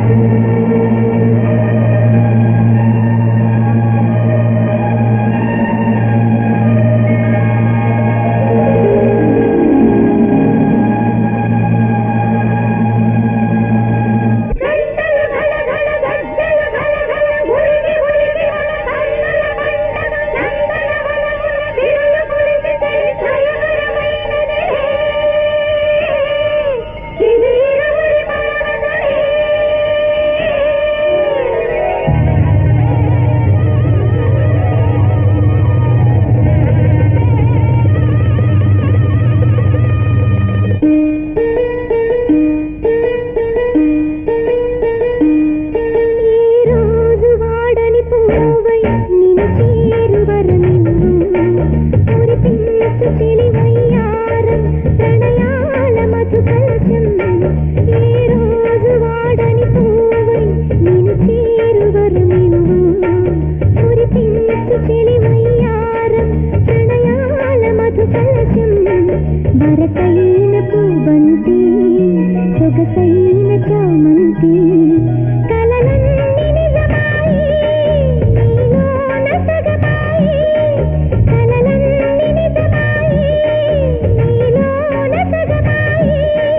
ఈ రోజు వాడని పూవై నిన్ను చేరువరమిన్ను మురిపించు చెలివయ్యారం ప్రణయాల మధు కలశం ఈ రోజు వాడని పూవై నిన్ను చేరువరమిన్ను మురిపించు చెలివయ్యారం ప్రణయాల మధు కలశం వరసైన పూబంతి సొగసైన చామంతి కలలన్నీ నిజమాయి నీలోన సగమాయి కలలన్నీ నిజమాయి నీలోన సగమాయి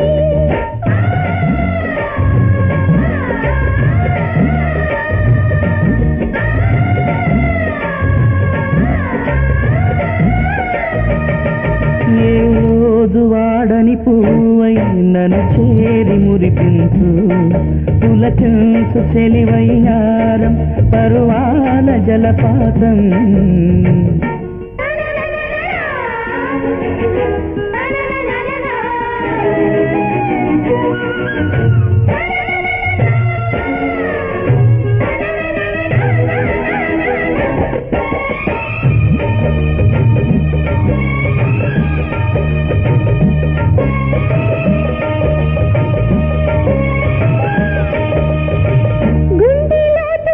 ఏ రోజు వాడని పువ్వై నన్ను చేరి మురిపించు పులకించు చెలివయ్యారం పరువాల జలపాతం గుండెలోతు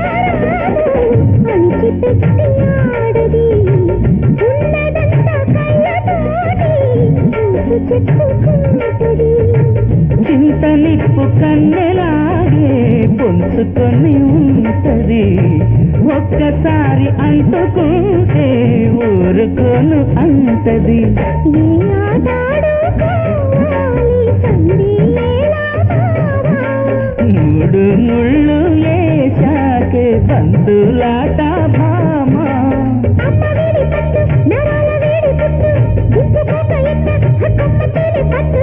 అణిచిపెట్టి ఆడది ఉన్నదంతా కళ్ళతోటి చూసి చెప్పుకుంటది చింత నిప్పు కన్నెలాగే పొంచుకొని ఉంటది ఒక్కసారి అంటుకుంటే ఊరుకోను అంటది ఏ ఆటాడుకోవాలి సందేలా మూడు ముళ్ళు లేచాకే బంధులాట భామా అమ్మ వేడి పట్టు నరాల వేడి పుట్టు దింపుకోక ఎత్త హక్కమ్మ తేలి పట్టు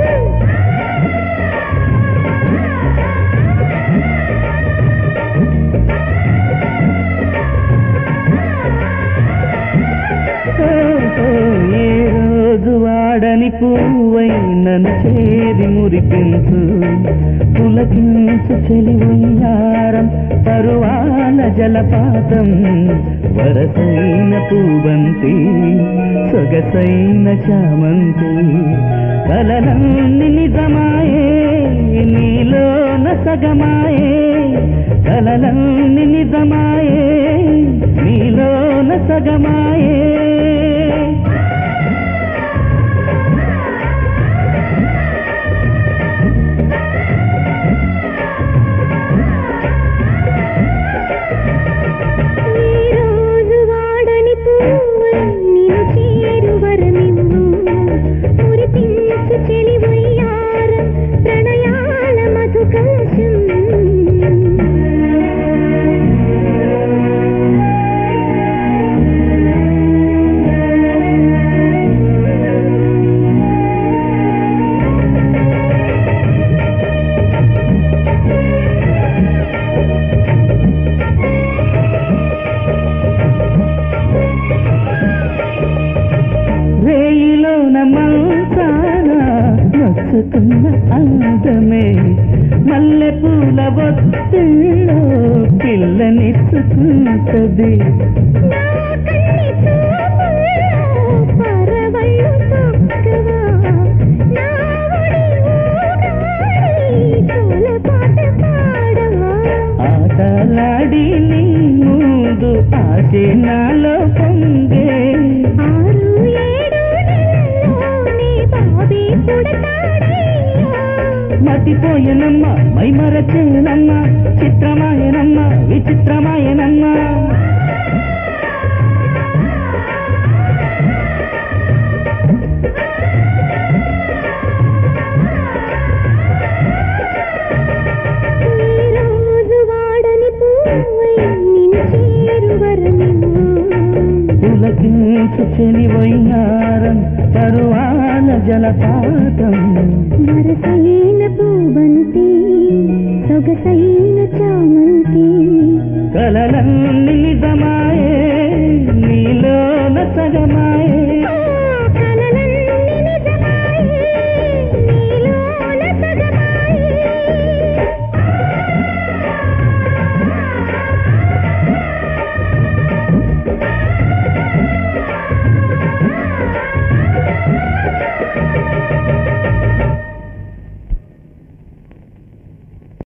ఓహో, ఏ రోజు వాడని పువ్వై నన్ను చేరి మురిపించు పులకించు చెలివయ్యారం పరువాల జలపాతం వరసైన పూబంతి సొగసైన చామంతి కలలన్నీ నిజమాయే నీలోన సగమాయే కలలన్నీ నిజమాయే నీలోన సగమాయే ఈ రోజు వాడని పువ్వై నిన్ను చేరువరమివ్వు మురిపించు చెలివయ్యారం ప్రణయాల మధు కలశం రేయిలోన మంచాన నచ్చుకున్న అందమే మల్లె పూల ఒత్తిళ్ళో పిల్లనిచ్చుకుంటది నా కన్ని చూపుల్లో పరవళ్ళు తొక్కవా నా ఒడి ఊగాడి తోలపాట పాడవా ఆటలాడి నీ ముందు ఆశే నాలో పొంగే ఆరు ఏడు నెలల్లోనే బాబీ పుడతాడయ్యా దాటిపోయెనమ్మ మైమరచేనమ్మ చిత్రమాయనమ్మ విచిత్రమాయనమ్మ ఈ రోజు వాడని పువ్వై నిన్ను చేరువరనివ్వు. పులకించు చెలివైనారం పరువాల జలపాతం వరసైన పూబంతి సొగసైన చామంతి కలలన్నీ నిజమాయే